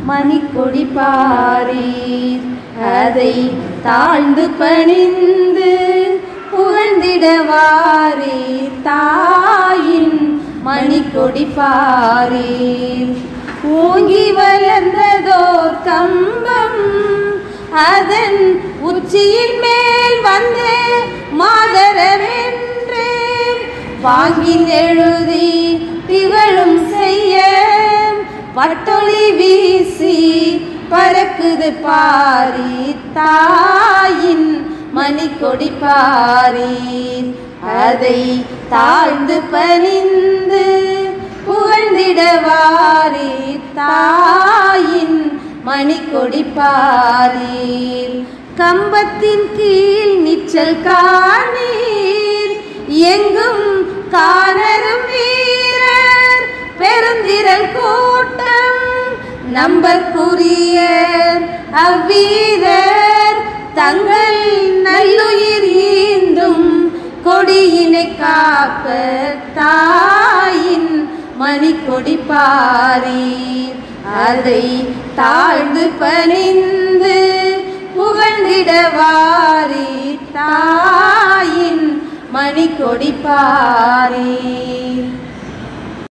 மணிக்கொடி பாரீர் அதை தாழ்ந்து பணிந்து புகழ்ந்திடவாரீர் தாயின் மணிக்கொடி பாரீர் ஓங்கி வளர்ந்ததோர் கம்பம் அதன் உச்சியின் மேல் வந்து மாதரவென்று வாங்கில் எழுதி திகழும் செய்ய வட்டொளி வீசி பறக்குது பாரி தாயின் மணிக்கொடி பாரீர் அதை தாழ்ந்து பணிந்து புகழ்ந்திடவாரி தாயின் மணிக்கொடி பாரீர் கம்பத்தின் கீழ் நிச்சல் காணீர் எங்கும் காணரும் வீரர் பெருந்திரள் கூட்டம் நம்பற்குரிய அவ்வீரர் தங்கள் நல்லுயிர் ஈந்தும் கொடியினை காப்ப தாயின் மணிக்கொடி பாரீர் அதை தாழ்ந்து பணிந்து புகழ்ந்திடவாரி தாயின் மணிக்கொடி பாரீர்